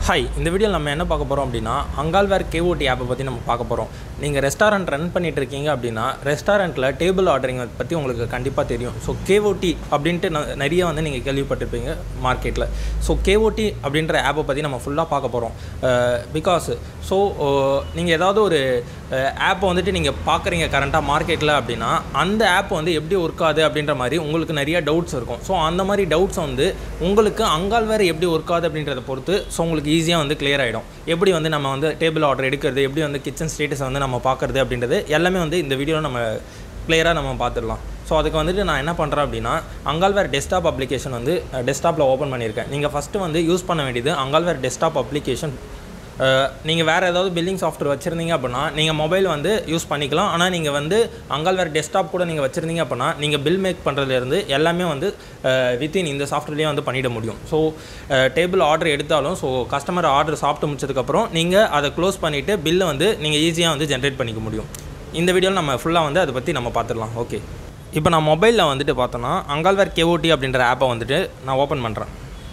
hi இந்த வீடியோவில் நம்ம என்ன பார்க்க போகிறோம் அப்படின்னா அங்கால்வேர் கேஓடி ஆப்பை பற்றி நம்ம பார்க்க போகிறோம் நீங்கள் ரெஸ்டாரண்ட் ரன் பண்ணிட்டு இருக்கீங்க அப்படின்னா ரெஸ்டாரண்ட்டில் டேபிள் ஆர்டரிங் பற்றி உங்களுக்கு கண்டிப்பாக தெரியும் ஸோ கேஓடி அப்படின்ட்டு ந- நிறைய வந்து நீங்கள் கேள்விப்பட்டிருப்பீங்க மார்க்கெட்டில் ஸோ கேஓடி அப்படின்ற ஆப்பை பற்றி நம்ம ஃபுல்லாக பார்க்க போகிறோம் பிகாஸ் ஸோ நீங்கள் ஏதாவது ஒரு ஆப்பை வந்துட்டு நீங்கள் பார்க்குறீங்க கரண்ட்டாக மார்க்கெட்டில் அப்படின்னா அந்த ஆப் வந்து எப்படி ஒர்க் ஆகுது அப்படின்ற மாதிரி உங்களுக்கு நிறைய டவுட்ஸ் இருக்கும் ஸோ அந்த மாதிரி டவுட்ஸ் வந்து உங்களுக்கு அங்கால்வேர் எப்படி ஒர்க் ஆகுது அப்படின்றத பொறுத்து ஸோ உங்களுக்கு ஈஸியாக வந்து clear ஆகிடும் எப்படி வந்து நம்ம வந்து டேபிள் ஆர்டர் எடுக்கிறது எப்படி வந்து கிச்சன் ஸ்டேட்டஸை வந்து நம்ம பார்க்குறது அப்படின்றது எல்லாமே வந்து இந்த வீடியோவில் நம்ம கிளியராக நம்ம பார்த்துடலாம் ஸோ அதுக்கு வந்துட்டு நான் என்ன பண்ணுறேன் அப்படின்னா அங்கால்வேர் டெஸ்க்டாப் அப்ளிகேஷன் வந்து டெஸ்க்டாப்பில் ஓப்பன் பண்ணியிருக்கேன் நீங்கள் ஃபஸ்ட்டு வந்து யூஸ் பண்ண வேண்டியது அங்கால்வேர் டெஸ்க்டாப் அப்ளிகேஷன் நீங்கள் வேறு ஏதாவது பில்லிங் சாஃப்ட்வேர் வச்சுருந்தீங்க அப்படின்னா நீங்கள் மொபைல் வந்து யூஸ் பண்ணிக்கலாம் ஆனால் நீங்கள் வந்து அங்கால்வேர் டெஸ்க்டாப் கூட நீங்கள் வச்சுருந்தீங்க அப்படின்னா நீங்கள் பில் மேக் பண்ணுறதுலேருந்து எல்லாமே வந்து வித்தின் இந்த சாஃப்ட்வேர்லேயே வந்து பண்ணிட முடியும் ஸோ டேபிள் ஆர்டர் எடுத்தாலும் ஸோ கஸ்டமர் ஆர்டர் சாப்பிட்டு முடிச்சதுக்கப்புறம் நீங்கள் அதை க்ளோஸ் பண்ணிவிட்டு பில்லை வந்து நீங்கள் ஈஸியாக வந்து ஜென்ரேட் பண்ணிக்க முடியும் இந்த வீடியோவில் நம்ம ஃபுல்லாக வந்து அதை பற்றி நம்ம பார்த்துடலாம் ஓகே இப்போ நான் மொபைலில் வந்துட்டு பார்த்தோன்னா அங்கால்வேர் கேஓடி அப்படின்ற ஆப்பை வந்துட்டு நான் ஓப்பன் பண்ணுறேன்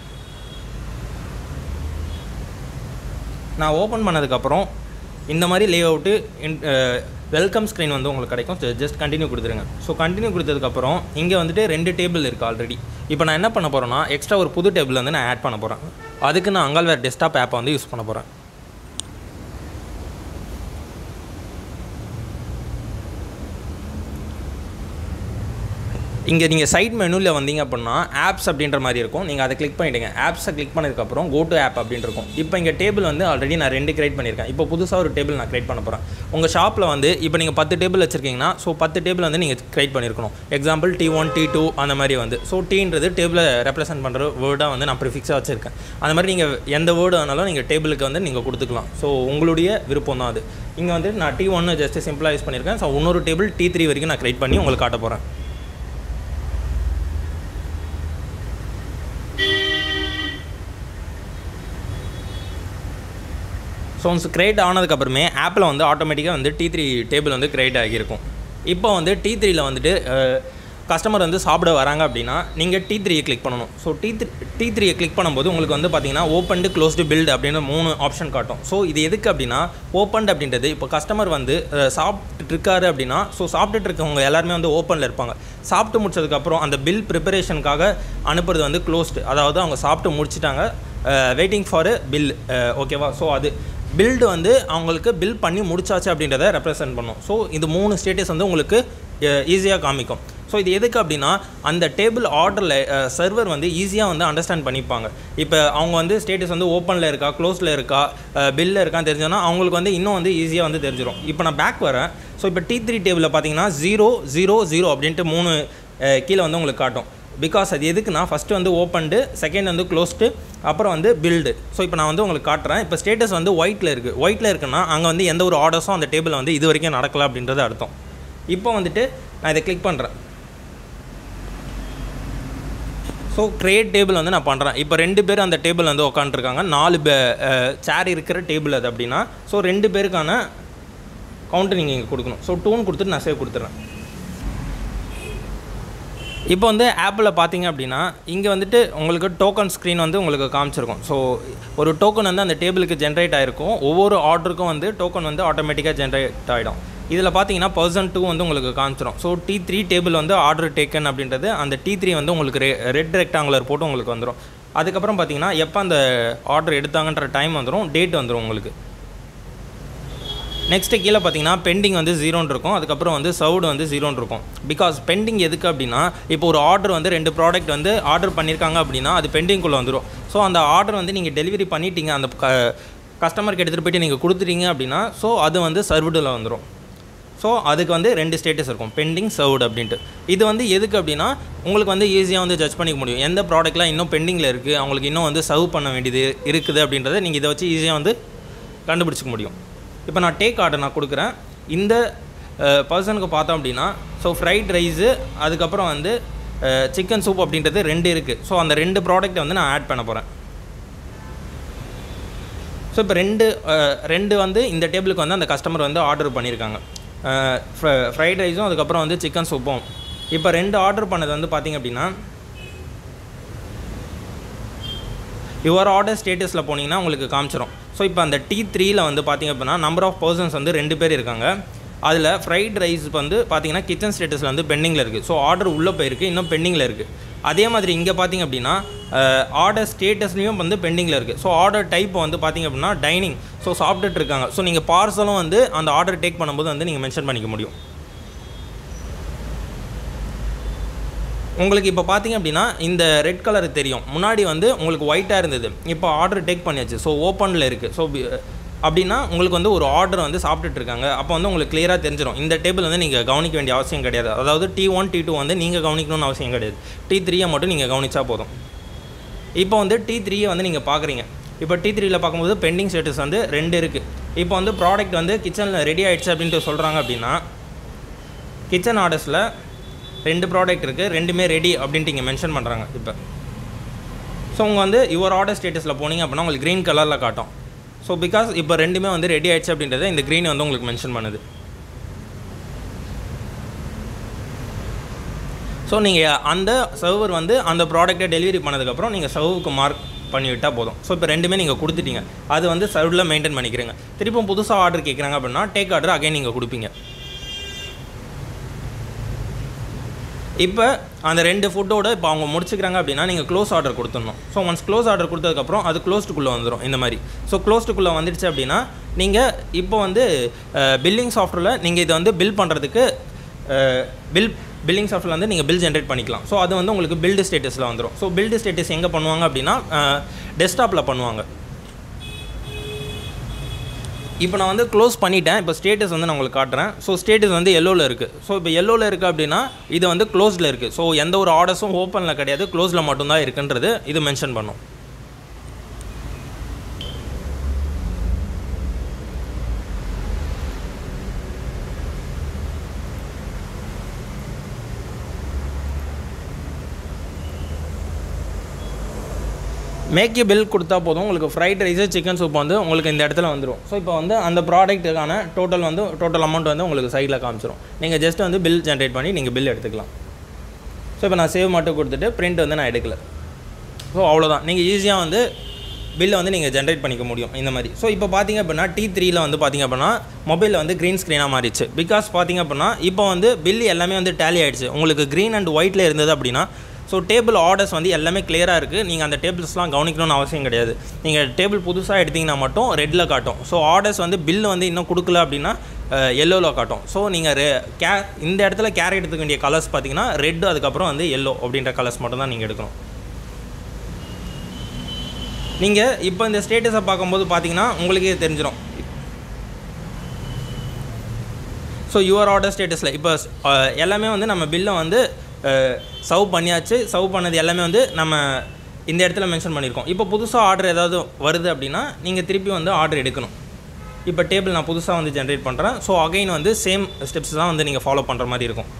நான் ஓப்பன் பண்ணதுக்கப்புறம் இந்த மாதிரி லே அவுட்டு வெல்கம் ஸ்க்ரீன் வந்து உங்களுக்கு கிடைக்கும் ஜஸ்ட் கண்டினியூ கொடுத்துருங்க ஸோ கண்டினியூ கொடுத்ததுக்கப்புறம் இங்கே வந்துட்டு ரெண்டு டேபிள் இருக்குது ஆல்ரெடி இப்போ நான் என்ன பண்ண போகிறேன்னா எக்ஸ்ட்ரா ஒரு புது டேபிள் வந்து நான் ஆட் பண்ண போகிறேன் அதுக்கு நான் அங்கால்வேர் டெஸ்க்டாப் ஆப்பை வந்து யூஸ் பண்ண போகிறேன் இங்கே நீங்கள் சைட் மெனுவில் வந்தீங்க அப்படின்னா ஆப்ஸ் அப்படின்ற மாதிரி இருக்கும் நீங்கள் அதை கிளிக் பண்ணிவிடுங்க ஆப்ஸை கிளிக் பண்ணதுக்கப்புறம் கோ டு ஆப் அப்படின்னு இருக்கும் இப்போ இங்கே டேபிள் வந்து ஆல்ரெடி நான் ரெண்டு கிரியேட் பண்ணியிருக்கேன் இப்போ புதுசாக ஒரு டேபிள் நான் கிரியேட் பண்ண போகிறேன் உங்கள் ஷாப்பில் வந்து இப்போ நீங்கள் பத்து டேபிள் வச்சுருக்கீங்கன்னா ஸோ பத்து டேபிள் வந்து நீங்கள் கிரியேட் பண்ணியிருக்கணும் example T one T two அந்த மாதிரி வந்து ஸோ டீன்றது டேபிளை ரெப்ரசென்ட் பண்ணுற வேர்டாக வந்து நான் ப்ரிஃபிக்ஸாக வச்சுருக்கேன் அந்த மாதிரி நீங்கள் எந்த வேர்டு வேணாலும் நீங்கள் டேபிளுக்கு வந்து நீங்கள் கொடுத்துக்கலாம் ஸோ உங்களுடைய விருப்பம் தான் அது இங்கே வந்து நான் டி ஒன்று ஜஸ்ட் சிம்பிளாக யூஸ் பண்ணியிருக்கேன் ஸோ இன்னொரு டேபிள் டி த்ரீ வரைக்கும் நான் கிரியேட் பண்ணி உங்களுக்கு காட்ட போகிறேன் ஸோ ஒன்ஸ் கிரியேட் ஆனதுக்கப்புறமே ஆப்பில் வந்து ஆட்டோமேட்டிக்காக வந்து டி த்ரீ டேபிள் வந்து கிரியேட் ஆகியிருக்கும் இப்போ வந்து டி த்ரீயில் வந்துட்டு கஸ்டமர் வந்து சாப்பிட வராங்க அப்படின்னா நீங்கள் டி த்ரீயை கிளிக் பண்ணணும் ஸோ டி த்ரீ டி த்ரீயை கிளிக் பண்ணும்போது உங்களுக்கு வந்து பார்த்தீங்கன்னா ஓப்பன்டு க்ளோஸ்டு பில்டு அப்படின்னு மூணு ஆப்ஷன் காட்டும் ஸோ இது எதுக்கு அப்படின்னா ஓப்பன்ட் அப்படின்றது இப்போ கஸ்டமர் வந்து அஹ், சாப்பிட்டுட்டு இருக்காரு அப்படின்னா ஸோ சாப்பிட்டுட்டு இருக்கவங்க எல்லாருமே வந்து ஓப்பனில் இருப்பாங்க சாப்பிட்டு முடிச்சதுக்கப்புறம் அந்த பில் ப்ரிப்பரேஷனுக்காக அனுப்புறது வந்து க்ளோஸ்டு அதாவது அவங்க சாப்பிட்டு முடிச்சிட்டாங்க வெயிட்டிங் ஃபார் பில் ஓகேவா ஸோ அது பில்டு வந்து அவங்களுக்கு பில் பண்ணி முடிச்சாச்சு அப்படின்றத ரெப்ரசன்ட் பண்ணும் ஸோ இந்த மூணு ஸ்டேட்டஸ் வந்து உங்களுக்கு ஈஸியாக காமிக்கும் ஸோ இது எதுக்கு அப்படின்னா அந்த டேபிள் ஆர்டரில் சர்வர் வந்து ஈஸியாக வந்து அண்டர்ஸ்டாண்ட் பண்ணிப்பாங்க இப்போ அவங்க வந்து ஸ்டேட்டஸ் வந்து ஓப்பனில் இருக்கா க்ளோஸில் இருக்கா பில்லில் இருக்கான்னு தெரிஞ்சோன்னா அவங்களுக்கு வந்து இன்னும் வந்து ஈஸியாக வந்து தெரிஞ்சிடும் இப்போ நான் பேக் வரேன் ஸோ இப்போ டி த்ரீ டேபிளில் பார்த்தீங்கன்னா ஜீரோ ஜீரோ ஜீரோ அப்படின்ட்டு மூணு அஹ், கீழே வந்து உங்களுக்கு காட்டும் பிகாஸ் அது எதுக்குன்னா ஃபஸ்ட்டு வந்து ஓப்பன்டு செகண்ட் வந்து க்ளோஸ்டு அப்புறம் வந்து பில்டு ஸோ இப்போ நான் வந்து உங்களுக்கு காட்டுறேன் இப்போ ஸ்டேட்டஸ் வந்து ஒயிட்டில் இருக்குது ஒயிட்டில் இருக்குன்னா அங்கே வந்து எந்த ஒரு ஆர்டர்ஸும் அந்த டேபிள் வந்து இது வரைக்கும் நடக்கல அப்படின்றது அர்த்தம் இப்போ வந்துட்டு நான் இதை கிளிக் பண்ணுறேன் ஸோ கிரியேட் டேபிள் வந்து நான் பண்ணுறேன் இப்போ ரெண்டு பேர் அந்த டேபிள் வந்து உட்காந்துருக்காங்க நாலு சேர் இருக்கிற டேபிள் அது அப்படின்னா ஸோ ரெண்டு பேருக்கான கவுண்ட்டு நீங்கள் இங்கே கொடுக்கணும் ஸோ டூன் கொடுத்துட்டு நான் சேவ் கொடுத்துட்றேன் இப்போ வந்து ஆப்பில் பார்த்தீங்க அப்படின்னா இங்கே வந்துட்டு உங்களுக்கு டோக்கன் ஸ்க்ரீன் வந்து உங்களுக்கு காமிச்சிருக்கும் ஸோ ஒரு டோக்கன் வந்து அந்த டேபிளுக்கு ஜென்ரேட் ஆகிருக்கும் ஒவ்வொரு ஆர்டருக்கும் வந்து டோக்கன் வந்து ஆட்டோமேட்டிக்காக ஜென்ரேட் ஆகிடும் இதில் பார்த்தீங்கன்னா பர்சன் டூ வந்து உங்களுக்கு காமிச்சிரும் ஸோ டி த்ரீ டேபிள் வந்து ஆர்டர் டேக்கன் அப்படின்றது அந்த டி த்ரீ வந்து உங்களுக்கு ரெ ரெட் ரெக்டாங்குலர் போட்டு உங்களுக்கு வந்துடும் அதுக்கப்புறம் பார்த்தீங்கன்னா எப்போ அந்த ஆர்டர் எடுத்தாங்கன்ற டைம் வந்துடும் டேட் வந்துடும் உங்களுக்கு நெக்ஸ்ட்டு கீழே பார்த்தீங்கன்னா பெண்டிங் வந்து ஜீரோன்னு இருக்கும் அதுக்கப்புறம் வந்து சவுடு வந்து ஜீரோன்னு இருக்கும் பிகாஸ் பெண்டிங் எதுக்கு அப்படின்னா இப்போ ஒரு ஆர்டர் வந்து ரெண்டு ப்ராடக்ட் வந்து ஆர்டர் பண்ணியிருக்காங்க அப்படின்னா அது பெண்டிங்குள்ளே வந்துடும் ஸோ அந்த ஆர்டர் வந்து நீங்கள் டெலிவரி பண்ணிட்டீங்க அந்த க கஸ்டமருக்கு எடுத்துகிட்டு போயிட்டு நீங்கள் கொடுத்துட்டீங்க அப்படின்னா ஸோ அது வந்து சர்வுடில் வந்துடும் ஸோ அதுக்கு வந்து ரெண்டு ஸ்டேட்டஸ் இருக்கும் பெண்டிங் சர்வ்டு அப்படின்ட்டு இது வந்து எதுக்கு அப்படின்னா உங்களுக்கு வந்து ஈஸியாக வந்து ஜட்ஜ் பண்ணிக்க முடியும் எந்த ப்ராடக்ட்லாம் இன்னும் பெண்டிங்கில் இருக்குது அவங்களுக்கு இன்னும் வந்து சர்வ் பண்ண வேண்டியது இருக்குது அப்படின்றத நீங்கள் இதை வச்சு ஈஸியாக வந்து கண்டுபிடிச்சிக்க முடியும் இப்போ நான் டேக் ஆர்டர் நான் கொடுக்குறேன் இந்த பர்சனுக்கு பார்த்தோம் அப்படின்னா ஸோ ஃப்ரைட் ரைஸு அதுக்கப்புறம் வந்து சிக்கன் சூப் அப்படின்றது ரெண்டு இருக்குது ஸோ அந்த ரெண்டு ப்ராடக்ட்டை வந்து நான் ஆட் பண்ண போகிறேன் ஸோ இப்போ ரெண்டு அஹ், ரெண்டு வந்து இந்த டேபிளுக்கு வந்து அந்த கஸ்டமர் வந்து ஆர்டர் பண்ணியிருக்காங்க ஃப்ரைட் ரைஸும் அதுக்கப்புறம் வந்து சிக்கன் சூப்பும் இப்போ ரெண்டு ஆர்டர் பண்ணது வந்து பார்த்திங்க அப்படின்னா யுவர் ஆர்டர் ஸ்டேட்டஸில் போனீங்கன்னா உங்களுக்கு காமிச்சிரும் ஸோ இப்போ அந்த டி த்ரீயில் வந்து பார்த்திங்க அப்படின்னா நம்பர் ஆஃப் பர்சன்ஸ் வந்து ரெண்டு பேர் இருக்காங்க அதில் ஃப்ரைட் ரைஸ் வந்து பார்த்தீங்கன்னா கிச்சன் ஸ்டேட்டஸில் வந்து பெண்டிங்கில் இருக்குது ஸோ ஆர்டர் உள்ளே போயிருக்கு இன்னும் பெண்டிங்கில் இருக்குது அதே மாதிரி இங்கே பார்த்தீங்க அப்படின்னா ஆர்டர் ஸ்டேட்டஸ்லேயும் வந்து பெண்டிங்கில் இருக்குது ஸோ ஆர்டர் டைப் வந்து பார்த்தீங்க அப்படின்னா டைனிங் ஸோ சாப்பிட்டுட்டு இருக்காங்க ஸோ நீங்கள் பார்சலும் வந்து அந்த ஆர்டர் டேக் பண்ணும்போது வந்து நீங்கள் மென்ஷன் பண்ணிக்க முடியும் உங்களுக்கு இப்போ பார்த்தீங்க அப்படின்னா இந்த ரெட் கலர் தெரியும் முன்னாடி வந்து உங்களுக்கு ஒயிட்டாக இருந்தது இப்போ ஆர்டர் டேக் பண்ணியாச்சு ஸோ ஓப்பனில் இருக்குது ஸோ அப்படின்னா உங்களுக்கு வந்து ஒரு ஆர்டர் வந்து சாப்பிட்டுட்டு இருக்காங்க அப்போ வந்து உங்களுக்கு கிளியராக தெரிஞ்சிடும் இந்த டேபிள் வந்து நீங்கள் கவனிக்க வேண்டிய அவசியம் கிடையாது அதாவது டி ஒன் டி டூ வந்து நீங்கள் கவனிக்கணும்னு அவசியம் கிடையாது டி த்ரீயை மட்டும் நீங்கள் கவனிச்சா போதும் இப்போ வந்து டி த்ரீயை வந்து நீங்கள் பார்க்குறீங்க இப்போ டி த்ரீயில் பார்க்கும்போது பெண்டிங் ஸ்டேட்டஸ் வந்து ரெண்டு இருக்குது இப்போ வந்து ப்ராடக்ட் வந்து கிச்சனில் ரெடி ஆயிடுச்சு அப்படின்ட்டு சொல்கிறாங்க அப்படின்னா கிச்சன் ஆர்டர்ஸில் ரெண்டு ப்ராடக்ட் இருக்குது ரெண்டுமே ரெடி அப்படின்ட்டு இங்கே மென்ஷன் பண்ணுறாங்க இப்போ ஸோ உங்கள் வந்து யுவர் ஆர்டர் ஸ்டேட்டஸில் போனீங்க அப்படின்னா உங்களுக்கு க்ரீன் கலரில் காட்டும் ஸோ பிகாஸ் இப்போ ரெண்டுமே வந்து ரெடி ஆயிடுச்சு அப்படின்றத இந்த க்ரீன் வந்து உங்களுக்கு மென்ஷன் பண்ணுது ஸோ நீங்கள் அந்த சர்வர் வந்து அந்த ப்ராடக்ட்டை டெலிவரி பண்ணதுக்கப்புறம் நீங்கள் சர்வுக்கு மார்க் பண்ணி விட்டால் போதும் ஸோ இப்போ ரெண்டுமே நீங்கள் கொடுத்துட்டீங்க அது வந்து சர்வில் மெயின்டைன் பண்ணிக்கிறீங்க திருப்பும் புதுசாக ஆர்டர் கேட்குறாங்க அப்படின்னா டேக் ஆர்டர் அகைன் நீங்கள் கொடுப்பீங்க இப்போ அந்த ரெண்டு ஃபுட்டோட இப்போ அவங்க முடிச்சுக்கிறாங்க அப்படின்னா நீங்கள் க்ளோஸ் ஆர்டர் கொடுத்துடணும் ஸோ ஒன்ஸ் க்ளோஸ் ஆர்டர் கொடுத்ததுக்கப்புறம் அது க்ளோஸ்டுக்குள்ளே வந்துடும் இந்த மாதிரி ஸோ க்ளோஸ்டுக்குள்ளே வந்துடுச்சு அப்படின்னா நீங்கள் இப்போ வந்து பில்லிங் சாஃப்ட்வேரில் நீங்கள் இதை வந்து பில் பண்ணுறதுக்கு பில் பில்லிங் சாஃப்ட்வேர் வந்து நீங்கள் பில் ஜென்ரேட் பண்ணிக்கலாம் ஸோ அது வந்து உங்களுக்கு பில்டு ஸ்டேட்டஸில் வந்துடும் ஸோ பில்டு ஸ்டேட்டஸ் எங்கே பண்ணுவாங்க அப்படின்னா டெஸ்க்டாப்பில் பண்ணுவாங்க இப்போ நான் வந்து க்ளோஸ் பண்ணிட்டேன் இப்போ ஸ்டேட்டஸ் வந்து நான் உங்களுக்கு காட்டுறேன் ஸோ ஸ்டேட்டஸ் வந்து எல்லோவில் இருக்குது ஸோ இப்போ எல்லோவில் இருக்குது அப்படின்னா இது வந்து க்ளோஸில் இருக்குது ஸோ எந்த ஒரு ஆர்டர்ஸும் ஓப்பனில் கிடையாது க்ளோஸில் மட்டும்தான் இருக்குன்றது இது மென்ஷன் பண்ணும் மேக் யூ பில் கொடுத்தா போதும் உங்களுக்கு ஃப்ரைட் ரைஸு சிக்கன் சூப் வந்து உங்களுக்கு இந்த இடத்துல வந்துடும் ஸோ இப்போ வந்து அந்த ப்ராடக்ட்டுக்கான டோட்டல் வந்து டோட்டல் அமௌண்ட் வந்து உங்களுக்கு சைடில் காமிச்சிரும் நீங்கள் ஜஸ்ட் வந்து பில் ஜென்ரேட் பண்ணி நீங்கள் பில் எடுத்துக்கலாம் ஸோ இப்போ நான் சேவ் மட்டும் கொடுத்துட்டு பிரிண்ட் வந்து நான் எடுக்கல ஸோ அவ்வளோதான் நீங்கள் ஈஸியாக வந்து பில்லை வந்து நீங்கள் ஜென்ரேட் பண்ணிக்க முடியும் இந்த மாதிரி ஸோ இப்போ பார்த்தீங்க அப்படின்னா டி த்ரீயில் வந்து பார்த்தீங்க அப்படின்னா மொபைலில் வந்து க்ரீன் ஸ்க்ரீனாக மாறிடுச்சு பிகாஸ் பார்த்தீங்க அப்படின்னா இப்போ வந்து பில் எல்லாமே வந்து டேலி ஆகிடுச்சு உங்களுக்கு க்ரீன் அண்ட் ஒயிட்டில் இருந்தது அப்படின்னா ஸோ டேபிள் ஆர்டர்ஸ் வந்து எல்லாமே கிளியராக இருக்குது நீங்கள் அந்த டேபிள்ஸ்லாம் கவனிக்கணும்னு அவசியம் கிடையாது நீங்கள் டேபிள் புதுசாக எடுத்திங்கன்னா மட்டும் ரெட்டில் காட்டும் ஸோ ஆர்டர்ஸ் வந்து பில் வந்து இன்னும் கொடுக்கல அப்படின்னா எல்லோவில் காட்டும் ஸோ நீங்கள் ரெ கே இந்த இடத்துல கேர் எடுத்துக்க வேண்டிய கலர்ஸ் பார்த்தீங்கன்னா ரெட் அதுக்கப்புறம் வந்து எல்லோ அப்படின்ற கலர்ஸ் மட்டும் தான் நீங்கள் எடுக்கணும் நீங்கள் இப்போ இந்த ஸ்டேட்டஸை பார்க்கும்போது பார்த்தீங்கன்னா உங்களுக்கே தெரிஞ்சிடும் ஸோ யுவர் ஆர்டர் ஸ்டேட்டஸில் இப்போ எல்லாமே வந்து நம்ம பில்லை வந்து சர்வ் பண்ணியாச்சு சர்வ் பண்ணது எல்லாமே வந்து நம்ம இந்த இடத்துல மென்ஷன் பண்ணியிருக்கோம் இப்போ புதுசாக ஆர்டர் ஏதாவது வருது அப்படின்னா நீங்கள் திருப்பி வந்து ஆர்டர் எடுக்கணும் இப்போ டேபிள் நான் புதுசாக வந்து ஜென்ரேட் பண்ணுறேன் ஸோ அகைன் வந்து சேம் ஸ்டெப்ஸ் தான் வந்து நீங்கள் ஃபாலோ பண்ணுற மாதிரி இருக்கும்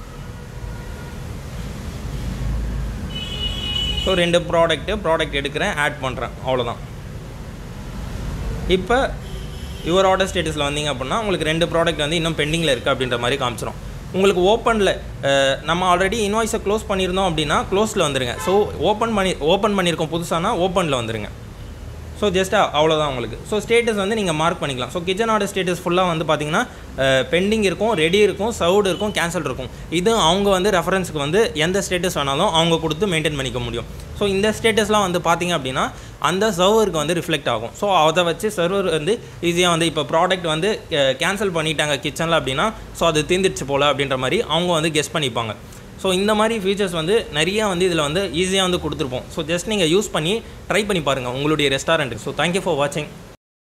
ஸோ ரெண்டு ப்ராடக்ட்டு ப்ராடக்ட் எடுக்கிறேன் ஆட் பண்ணுறேன் அவ்வளோதான் இப்போ யுவர் ஆர்டர் ஸ்டேட்டஸில் வந்தீங்க அப்படின்னா உங்களுக்கு ரெண்டு ப்ராடக்ட் வந்து இன்னும் பெண்டிங்கில் இருக்குது அப்படின்ற மாதிரி காமிச்சிரும் உங்களுக்கு ஓப்பனில் நம்ம ஆல்ரெடி இன்வாய்ஸை க்ளோஸ் பண்ணியிருந்தோம் அப்படின்னா க்ளோஸில் வந்துருங்க ஸோ ஓப்பன் பண்ணி ஓப்பன் பண்ணியிருக்கோம் புதுசானா ஓப்பனில் வந்துருங்க ஸோ ஜஸ்ட்டாக அவ்வளோதான் உங்களுக்கு ஸோ ஸ்டேட்டஸ் வந்து நீங்கள் மார்க் பண்ணிக்கலாம் ஸோ கிச்சன் ஆர்டர் ஸ்டேட்டஸ் ஃபுல்லாக வந்து பார்த்தீங்கன்னா பெண்டிங் இருக்கும் ரெடி இருக்கும் சவுடு இருக்கும் கேன்சல் இருக்கும் இது அவங்க வந்து ரெஃபரன்ஸுக்கு வந்து எந்த ஸ்டேட்டஸ் வேணாலும் அவங்க கொடுத்து மெயின்டைன் பண்ணிக்க முடியும் ஸோ இந்த ஸ்டேட்டஸ்லாம் வந்து பார்த்தீங்க அப்படின்னா அந்த சர்வருக்கு வந்து ரிஃப்ளெக்ட் ஆகும் ஸோ அதை வச்சு சர்வர் வந்து ஈஸியாக வந்து இப்போ ப்ராடக்ட் வந்து கேன்சல் பண்ணிட்டாங்க கிச்சனில் அப்படின்னா ஸோ அது தீர்ந்துடுச்சு போல் அப்படின்ற மாதிரி அவங்க வந்து கெஸ் பண்ணிப்பாங்க ஸோ இந்த மாதிரி ஃபீச்சர்ஸ் வந்து நிறையா வந்து இதில் வந்து ஈஸியாக வந்து கொடுத்துருப்போம் ஸோ ஜஸ்ட் நீங்கள் யூஸ் பண்ணி ட்ரை பண்ணி பாருங்கள் உங்களுடைய ரெஸ்டாரண்ட்டுக்கு ஸோ தேங்க்யூ ஃபார் வாட்சிங்